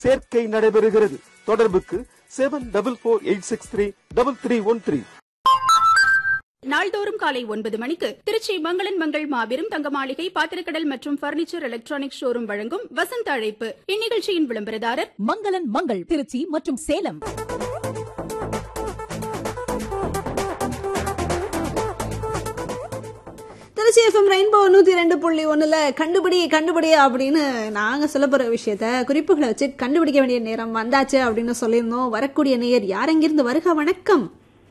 சேர்க்கை நடைபெறுகிறது தொடர்புக்கு seven double four eight six three double three one three நாள்தோறும் காலை ஒன்பது மணிக்கு திருச்சி மங்களன் மங்கள் மாபெரும் தங்க மாளிகை பாத்திரக்கடல் மற்றும் பர்னிச்சர் எலக்ட்ரானிக் ஷோரூம் வழங்கும் வசந்த அழைப்பு இந்நிகழ்ச்சியின் விளம்பரதாரர் மங்களன் மங்கள் திருச்சி மற்றும் சேலம் திருச்சி எஃப்எம் ரெயின்போ நூத்தி ரெண்டு புள்ளி ஒண்ணுல கண்டுபிடி கண்டுபிடி அப்படின்னு நாங்க சொல்ல போற விஷயத்த குறிப்புகளை வச்சு கண்டுபிடிக்க வேண்டிய நேரம் வந்தாச்சு அப்படின்னு சொல்லியிருந்தோம் வரக்கூடிய நேயர் யார் எங்கிருந்து வருக வணக்கம்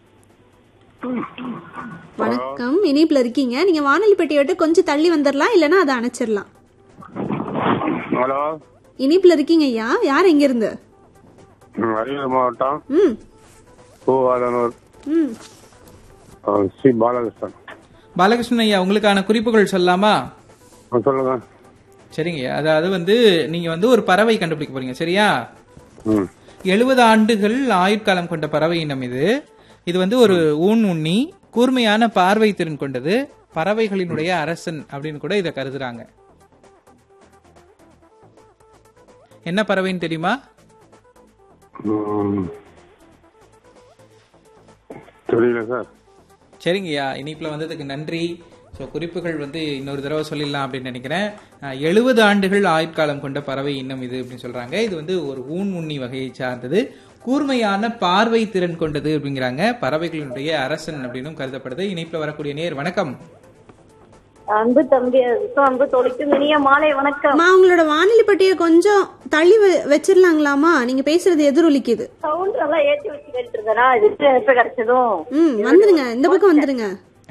வணக்கம் இனிப்புல இருக்கீங்க நீங்க வானொலி பெட்டியை விட்டு கொஞ்சம் தள்ளி வந்துடலாம் இல்லைன்னா அதை அணைச்சிடலாம் ஹலோ இனிப்புல இருக்கீங்க ஐயா யார் எங்க இருந்து ம், அரியலூர் மாவட்டம் ம் பூவாதனூர் ம் அஹ், ஸ்ரீ பாலகிருஷ்ணன் பாலகிருஷ்ணன் ஐயா உங்களுக்கான குறிப்புகள் சொல்லலாமா ஆ, சொல்லுங்க சரிங்க அதாவது வந்து நீங்க வந்து ஒரு பறவை கண்டுபிடிக்க போறீங்க சரியா ம் எழுபது ஆண்டுகள் ஆயுட்காலம் கொண்ட பறவை இனம் இது இது வந்து ஒரு ஊன் உண்ணி கூர்மையான பார்வை திறன் கொண்டது பறவைகளினுடைய அரசன் அப்படின்னு கூட இதை கருதுறாங்க என்ன பறவைன்னு தெரியுமா ம். தெரியல சார் சரிங்கய்யா இனிப்புல வந்ததுக்கு நன்றி ஸோ குறிப்புகள் வந்து இன்னொரு தடவை சொல்லிடலாம் அப்படின்னு நினைக்கிறேன் எழுபது ஆண்டுகள் ஆயுட்காலம் கொண்ட பறவை இனம் இது அப்படின்னு சொல்றாங்க இது வந்து ஒரு ஊன் உண்ணி வகையை சார்ந்தது கூர்மையான பார்வை திறன் கொண்டது அப்படிங்கிறாங்க பறவைகளினுடைய அரசன் அப்படின்னும் கருதப்படுது இனிப்புல வரக்கூடிய நேர் வணக்கம் அன்பு தம்பி அதுக்கும் அன்பு தொலைக்கும் இனிய மாலை வணக்கம் அம்மா உங்களோட வானொலி பெட்டியை கொஞ்சம் தள்ளி வ- வச்சிடலாங்களாமா நீங்க பேசுறது எதிரொலிக்குது சவுண்ட் நல்லா ஏத்தி வச்சு கேட்டு இருந்தனா இது எப்ப கிடைச்சதும் ம் வந்துருங்க இந்த பக்கம் வந்துருங்க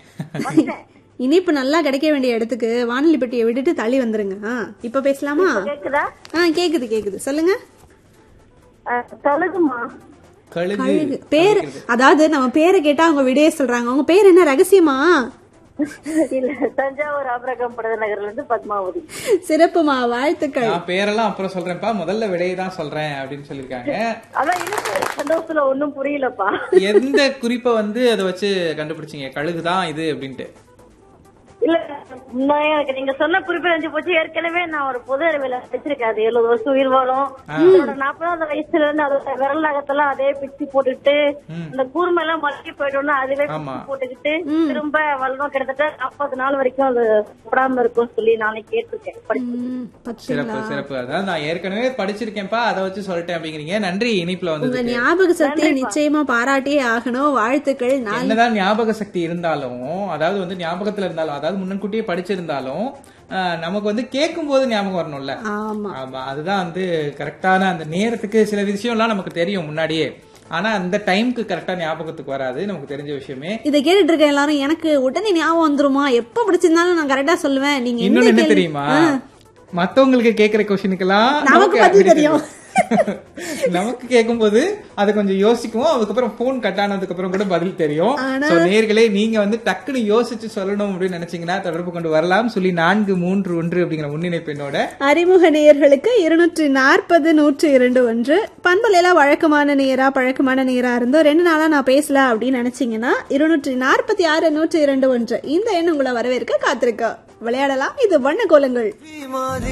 இனிப்பு நல்லா கிடைக்க வேண்டிய இடத்துக்கு வானொலி பெட்டியை விட்டுட்டு தள்ளி வந்துருங்க ஆ, இப்ப பேசலாமா கேக்குதா ஆ கேக்குது கேக்குது சொல்லுங்க அஹ், கழுகுமா கழுகு கழுகு பேர் அதாவது நம்ம பேரை கேட்டா அவங்க விடையே சொல்றாங்க உங்க பேர் என்ன ரகசியமா இல்ல தஞ்சாவூர் ஆபரகம் படத நகர்ல இருந்து பத்மாவதி சிறப்புமா வாழ்த்துக்கள் நான் பேரெல்லாம் அப்புறம் சொல்றேன்ப்பா முதல்ல விடையை தான் சொல்றேன் அப்படின்னு சொல்லியிருக்காங்க அதான் எனக்கு சந்தோஷத்துல ஒண்ணும் புரியலப்பா எந்த குறிப்பை வந்து அதை வச்சு கண்டுபிடிச்சீங்க கழுகுதான் இது அப்படின்ட்டு இல்ல நான் எனக்கு நீங்க சொன்ன குறிப்பிட அஞ்சு போச்சு ஏற்கனவே நான் ஒரு பொது அறிவியல வச்சிருக்கேன் அது எழுபது வருஷம் உயிர் வாழும் அதோட நாற்பதாவது வயசுல இருந்து அதோட விரல் நகத்தெல்லாம் அதே பிச்சு போட்டுட்டு அந்த கூர்மை எல்லாம் மலக்கி போயிட்டோம்னா அதுவே ஆமா. பிச்சு போட்டுக்கிட்டு திரும்ப வளரும் கிட்டத்தட்ட நாற்பது நாள் வரைக்கும் அது சாப்பிடாம இருக்கும்னு சொல்லி நானே கேட்டிருக்கேன் படிச்சு ம், சிறப்பு பாத்தீங்களா சிறப்பு அதான் நான் ஏற்கனவே படிச்சிருக்கேன்ப்பா அதை வச்சு சொல்லிட்டேன் அப்படிங்கிறீங்க நன்றி இனிப்புல உங்க வந்ததுக்கு ஞாபக சக்தியை நிச்சயமா பாராட்டியே ஆகணும் வாழ்த்துக்கள் நான் என்னதான் ஞாபக சக்தி இருந்தாலும் அதாவது வந்து ஞாபகத்துல இருந்தாலும் அதாவது முன்னன்கூட்டியே படிச்சிருந்தாலும் ஆஹ், நமக்கு வந்து கேட்கும் போது ஞாபகம் வரணும்ல ஆமா ஆமா அதுதான் வந்து கரெக்டான அந்த நேரத்துக்கு சில விஷயம்லாம் நமக்கு தெரியும் முன்னாடியே ஆனா அந்த டைம்க்கு கரெக்டா ஞாபகத்துக்கு வராது நமக்கு தெரிஞ்ச விஷயமே இதை கேட்டுட்டு இருக்க எல்லாரும் எனக்கு உடனே ஞாபகம் வந்துருமா எப்ப பிடிச்சிருந்தாலும் நான் கரெக்டா சொல்லுவேன் நீங்க எந்த இன்னொன்னு என்ன கேள்வி- தெரியுமா மத்தவங்களுக்கு கேக்குற கொஸ்டினுக்கெல்லாம் நமக்கு பதில் தெரியும். நமக்கு கேட்கும்போது அதை கொஞ்சம் யோசிக்குவோம் அதுக்கப்புறம் போன் கட் ஆனதுக்கு அப்புறம் கூட பதில் தெரியும் ஆனா- So, நேர்களே நீங்க வந்து டக்குன்னு யோசிச்சு சொல்லணும் அப்படின்னு நினைச்சீங்கன்னா தொடர்பு கொண்டு வரலாம் சொல்லி நான்கு மூன்று ஒன்று அப்படிங்கிற முன்னிணைப்பு என்னோட அறிமுக நேயர்களுக்கு இருநூற்றி நாற்பது நூற்றி இரண்டு ஒன்று பண்பலையில வழக்கமான நேரா பழக்கமான நேரா இருந்தோ ரெண்டு நாளா நான் பேசல அப்படின்னு நினைச்சீங்கன்னா இருநூற்றி நாற்பத்தி ஆறு நூற்றி இரண்டு ஒன்று இந்த எண் உங்களை வரவேற்க காத்திருக்க விளையாடலாம் இது வண்ண கோலங்கள்